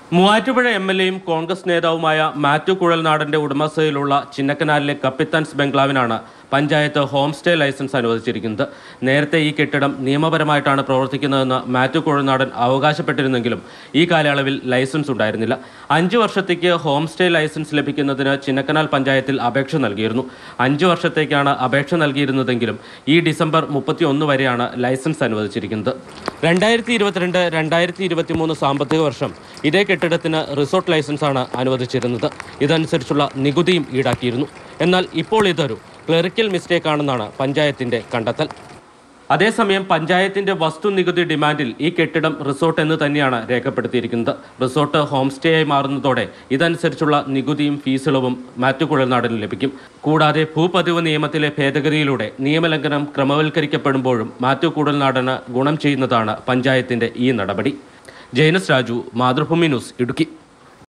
Muvattupuzha M L എയും കോൺഗ്രസ് നേതാവുമായ മാത്യു കുഴൽനാടന്റെ ഉടമസ്ഥതയിലുള്ള ചിന്നക്കനാലിലെ കപ്പിത്താൻസ് ബംഗ്ലാവിനാണ് പഞ്ചായത്ത് ഹോം സ്റ്റേ ലൈസൻസ് അനുവദിച്ചിരിക്കുന്നത് നേരത്തെ ഈ കെട്ടിടം നിയമപരമായിട്ടാണ് പ്രവർത്തിക്കുന്നതെന്ന് മാത്യു കുഴൽനാടൻ അവകാശപ്പെട്ടിരുന്നെങ്കിലും ഈ കാലയളവിൽ ലൈസൻസ് ഉണ്ടായിരുന്നില്ല അഞ്ചു വർഷത്തേക്ക് ഹോം സ്റ്റേ ലൈസൻസ് ലഭിക്കുന്നതിന് ചിന്നക്കനാൽ പഞ്ചായത്തിൽ അപേക്ഷ നൽകിയിരുന്നു അഞ്ചു വർഷത്തേക്കാണ് അപേക്ഷ നൽകിയിരുന്നതെങ്കിലും ഈ ഡിസംബർ മുപ്പത്തി ഒന്ന് വരെയാണ് ലൈസൻസ് അനുവദിച്ചിരിക്കുന്നത് രണ്ടായിരത്തി ഇരുപത്തിരണ്ട് രണ്ടായിരത്തി ഇരുപത്തി മൂന്ന് സാമ്പത്തിക വർഷം ഇതേ കെട്ടിടത്തിന് റിസോർട്ട് ലൈസൻസാണ് അനുവദിച്ചിരുന്നത് ഇതനുസരിച്ചുള്ള നികുതിയും ഈടാക്കിയിരുന്നു എന്നാൽ ഇപ്പോൾ ഇതൊരു ക്ലറിക്കൽ മിസ്റ്റേക്ക് ആണെന്നാണ് പഞ്ചായത്തിന്റെ കണ്ടെത്തൽ അതേസമയം പഞ്ചായത്തിന്റെ വസ്തുനികുതി ഡിമാൻഡിൽ ഈ കെട്ടിടം റിസോർട്ട് എന്ന് തന്നെയാണ് രേഖപ്പെടുത്തിയിരിക്കുന്നത് റിസോർട്ട് ഹോം സ്റ്റേ ആയി മാറുന്നതോടെ ഇതനുസരിച്ചുള്ള നികുതിയും ഫീസുകളും മാറ്റു കുഴൽനാടിന് ലഭിക്കും കൂടാതെ ഭൂപതിവ് നിയമത്തിലെ ഭേദഗതിയിലൂടെ നിയമലംഘനം ക്രമവൽക്കരിക്കപ്പെടുമ്പോഴും മാത്യു കുഴൽനാടന് ഗുണം ചെയ്യുന്നതാണ് പഞ്ചായത്തിന്റെ ഈ നടപടി ജയനസ് രാജു മാതൃഭൂമി ന്യൂസ് ഇടുക്കി